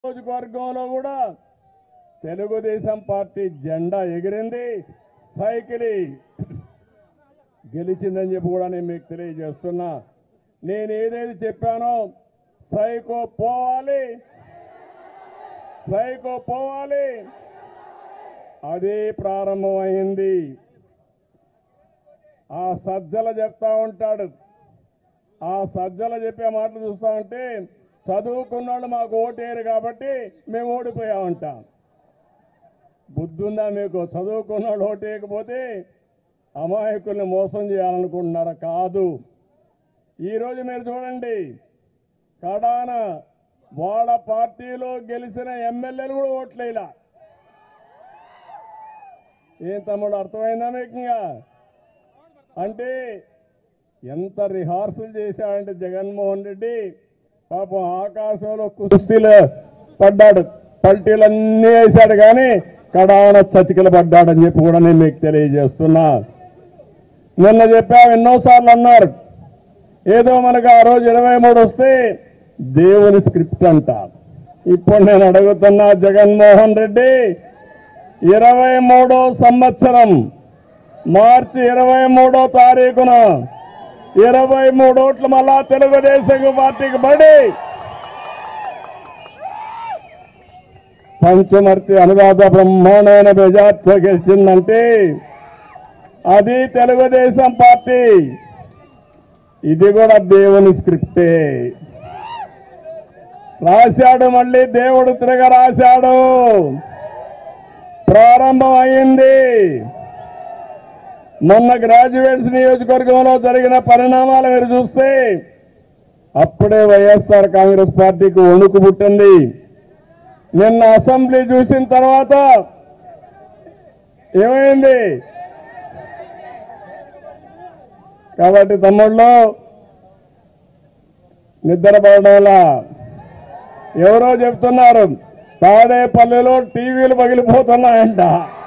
నియోజకవర్గంలో కూడా తెలుగుదేశం పార్టీ జెండా ఎగిరింది సైకిల్ గెలిచిందని చెప్పి కూడా నేను మీకు తెలియజేస్తున్నా నేను ఏదైతే చెప్పానో సైకో పోవాలి సైకో పోవాలి అదే ప్రారంభమైంది ఆ సజ్జల చెప్తా ఉంటాడు ఆ సజ్జల చెప్పే మాటలు చూస్తా ఉంటే చదువుకున్నాళ్ళు మాకు ఓటేరు కాబట్టి మేము ఓడిపోయామంటాం బుద్ధుందా మీకు చదువుకున్నాడు ఓటేయకపోతే అమాయకుల్ని మోసం చేయాలనుకుంటున్నారా కాదు ఈరోజు మీరు చూడండి కడాన వాళ్ళ పార్టీలో గెలిచిన ఎమ్మెల్యేలు కూడా ఓట్లేలా ఏం తమ్ముడు అర్థమైందా మీకు ఇంకా? అంటే ఎంత రిహార్సల్ చేశాడంటే జగన్మోహన్ రెడ్డి పాపం ఆకాశంలో కుస్తీలు పడ్డాడు పల్టీలన్నీ వేశాడు కానీ కడాన చతికిలు పడ్డాడని చెప్పి కూడా నేను మీకు తెలియజేస్తున్నా నిన్న చెప్పాం ఎన్నోసార్లు అన్నారు ఏదో మనకు ఆ రోజు ఇరవై మూడు వస్తే దేవుని స్క్రిప్ట్ అంట ఇప్పుడు నేను అడుగుతున్నా జగన్మోహన్ రెడ్డి ఇరవై మూడో సంవత్సరం మార్చి ఇరవై మూడో తారీఖున ఇరవై మూడు ఓట్లు మళ్ళా తెలుగుదేశం పార్టీకి పడి పంచమర్తి అనురాధ బ్రహ్మాండమైన మెజార్టీ గెలిచిందంటే అది తెలుగుదేశం పార్టీ ఇది కూడా దేవుని స్క్రిప్టే రాశాడు మళ్ళీ దేవుడు తిరగ రాశాడు ప్రారంభం అయింది మొన్న గ్రాడ్యుయేట్స్ నియోజకవర్గంలో జరిగిన పరిణామాలు మీరు చూస్తే అప్పుడే వైఎస్ఆర్ కాంగ్రెస్ పార్టీకి వణుకు పుట్టింది నిన్న అసెంబ్లీ చూసిన తర్వాత ఏమైంది కాబట్టి తమ్ముళ్ళు నిద్రపోవడంలా ఎవరో చెప్తున్నారు తాడేపల్లిలో టీవీలు పగిలిపోతున్నాయంట